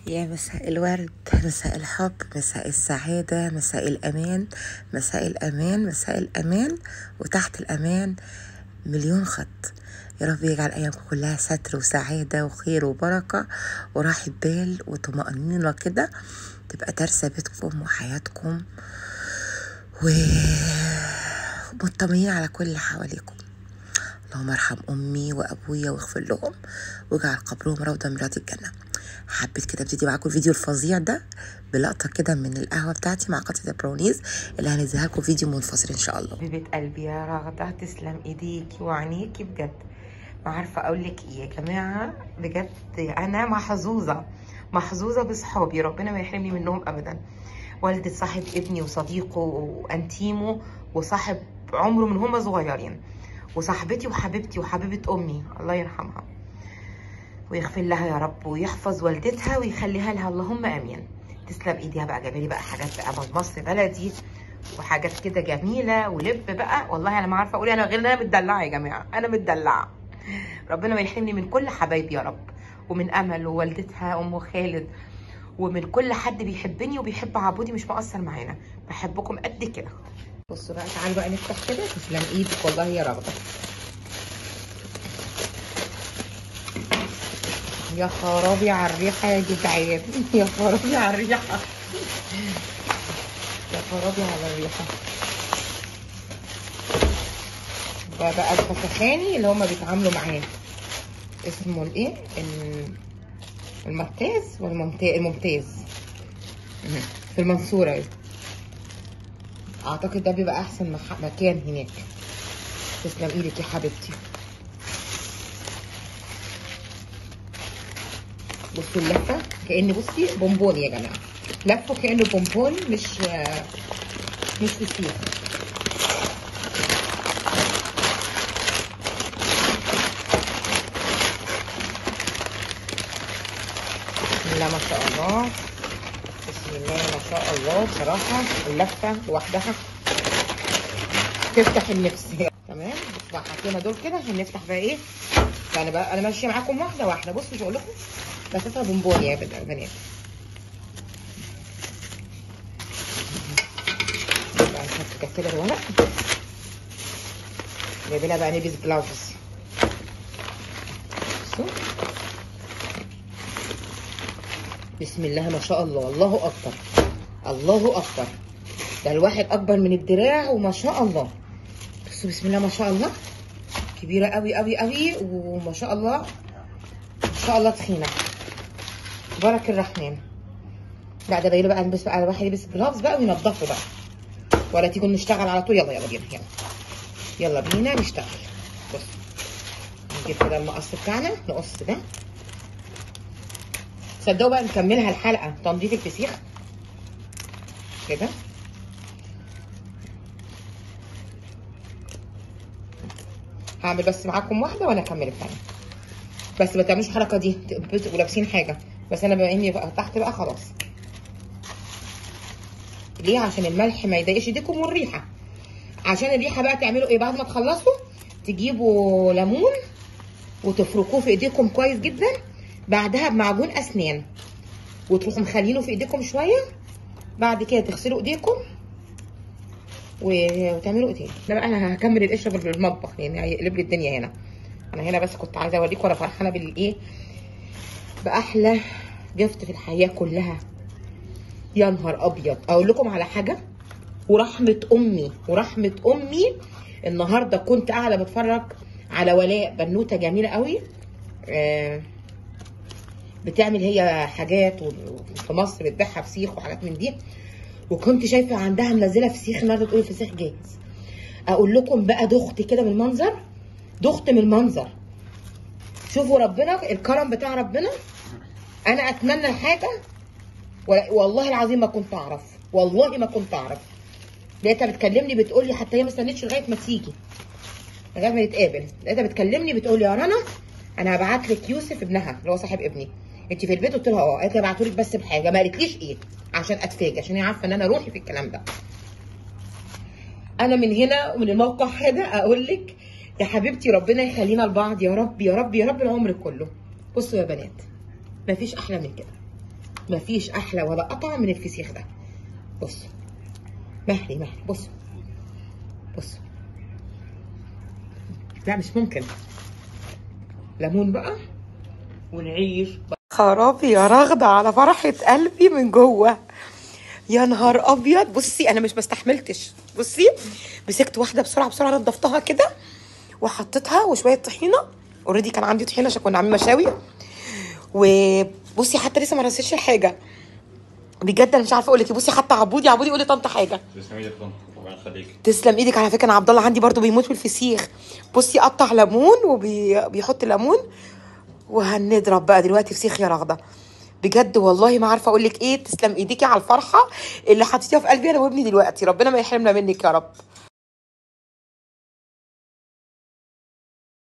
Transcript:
يا مساء الورد مساء الحب مساء السعادة مساء الأمان مساء الأمان مساء الأمان وتحت الأمان مليون خط يا رب يجعل أيامكم كلها ستر وسعادة وخير وبركة وراحة بال وطمأنينة كده تبقى ترسى بيتكم وحياتكم ومطمئنين على كل اللي حواليكم اللهم ارحم امي وابويا واغفر لهم واجعل قبرهم روضه من رياض الجنه حبيت كده ابتدي معاكم الفيديو الفظيع ده بلقطه كده من القهوه بتاعتي مع قطعه البراونيز اللي هنزلها لكم فيديو منفصل ان شاء الله حبيبة قلبي يا رغدة تسلم ايديكي وعينيكي بجد ما عارفة اقول لك ايه يا جماعة بجد انا محظوظة محظوظة بصحابي ربنا ما يحرمني منهم ابدا والدة صاحب ابني وصديقه وانتيمه وصاحب عمره من هما صغيرين وصاحبتي وحبيبتي وحبيبة امي الله يرحمها ويغفر لها يا رب ويحفظ والدتها ويخليها لها اللهم امين تسلم ايديها بقى جابلي بقى حاجات بقى من مصر بلدي وحاجات كده جميله ولب بقى والله انا ما عارفه اقول انا غير ان انا متدلعه يا جماعه انا متدلعه ربنا ما يحرمني من كل حبايبي يا رب ومن امل ووالدتها ام خالد ومن كل حد بيحبني وبيحب عبودي مش مقصر معانا بحبكم قد كده بصوا بقى تعالوا بقى نفتح كده تسلم ايدك والله يا رغده يا خرابي على الريحه يا جدعان يا خرابي على الريحه يا خرابي على الريحه ده بقى الفسخاني اللي هما بيتعاملوا معاه اسمه الايه ال- الممتاز ولا الممتاز الممتاز مهم. في المنصورة اهي. اعتقد ده بيبقى احسن مح- مكان هناك تسلم ايدك يا حبيبتي بصوا اللفه كان بصي بونبون يا جماعه لفه كانه بونبون مش مش فسيخ بسم الله ما شاء الله بسم الله ما شاء الله بصراحه اللفه لوحدها تفتح النفس تمام بصوا بقى حطينا دول كده عشان نفتح بقى ايه يعني بقى انا ماشيه معاكم واحده واحده بصوا مش هقول لكم مسافه بونبون يا بنات بنات بقى نحط كده الورق جايبينها بقى نلبس بلاوز بصوا بسم الله ما شاء الله الله اكبر الله اكبر ده الواحد اكبر من الدراع وما شاء الله بصوا بسم الله ما شاء الله كبيره قوي قوي قوي وما شاء الله ما شاء الله تخينه بارك الرحمن لا ده باين بقى نلبس بقى الواحد يلبس جلافز بقى وينضفه بقى ولا تيجوا نشتغل على طول يلا يلا بينا يلا يلا بينا نشتغل بص نجيب كده المقص بتاعنا نقص ده تصدقوا بقى نكملها الحلقه تنظيف الفسيخ كده هعمل بس معاكم واحده وانا اكمل الثانيه بس ما تعملوش الحركه دي تبقوا لابسين حاجه بس انا بما اني بقى تحت بقى خلاص ليه عشان الملح ما يضايقش ايديكم والريحه عشان الريحه بقى تعملوا ايه بعد ما تخلصوا تجيبوا ليمون وتفركوه في ايديكم كويس جدا بعدها بمعجون اسنان وتروحوا مخلينه في ايديكم شويه بعد كده تغسلوا ايديكم و- وتعملوا ايه تاني ده بقى انا هكمل القشره في المطبخ لان هيقلب لي الدنيا هنا انا هنا بس كنت عايزه اوريكم وانا فرحانه بالايه باحلى جفت في الحياه كلها يا نهار ابيض اقول لكم على حاجه ورحمه امي ورحمه امي النهارده كنت قاعده بتفرج على ولاء بنوته جميله قوي آه بتعمل هي حاجات و- في مصر بتبيعها فسيخ وحاجات من دي وكنت شايفه عندها منزله فسيخ النهارده تقول الفسيخ جاهز اقول لكم بقى دخت كده من المنظر دخت من المنظر شوفوا ربنا الكرم بتاع ربنا انا اتمنى حاجه ولا- والله العظيم ما كنت اعرف والله ما كنت اعرف لقيتها بتكلمني بتقول لي حتى هي ما استنتش لغايه ما تيجي لغايه ما نتقابل لقيتها بتكلمني بتقول لي يا رنا انا هبعت لك يوسف ابنها اللي هو صاحب ابني انت في البيت قلت لها اه قالت لي هبعته لك بس بحاجه ما قالتليش ايه عشان اتفاجئ عشان هي عارفه ان انا روحي في الكلام ده انا من هنا ومن الموقع هذا اقول لك يا حبيبتي ربنا يخلينا لبعض يا رب يا رب يا رب العمر كله بصوا يا بنات مفيش احلى من كده مفيش احلى ولا اطعم من الفسيخ ده بص مهري مهري بص بص لا مش ممكن ليمون بقى ونعيش خرابي يا رغدة على فرحة قلبي من جوه يا نهار ابيض بصي انا مش مستحملتش بصي مسكت واحده بسرعه بسرعه نضفتها كده وحطيتها وشويه طحينه اوريدي كان عندي طحينه عشان كنا عاملين مشاوي وبصي حتى لسه ما رسيتش حاجه بجد انا مش عارفه اقول لك بصي حتى عبودي عبودي يقول لي طنط حاجه تسلمي لي طنط ربنا يخليك تسلم ايدك على فكره انا عبد الله عندي برضو بيموت في الفسيخ بصي قطع ليمون وبيحط ليمون وهنضرب بقى دلوقتي فسيخ يا رغده بجد والله ما عارفه اقول لك ايه تسلم ايديكي على الفرحه اللي حطيتيها في قلبي انا وابني دلوقتي ربنا ما يحرمنا منك يا رب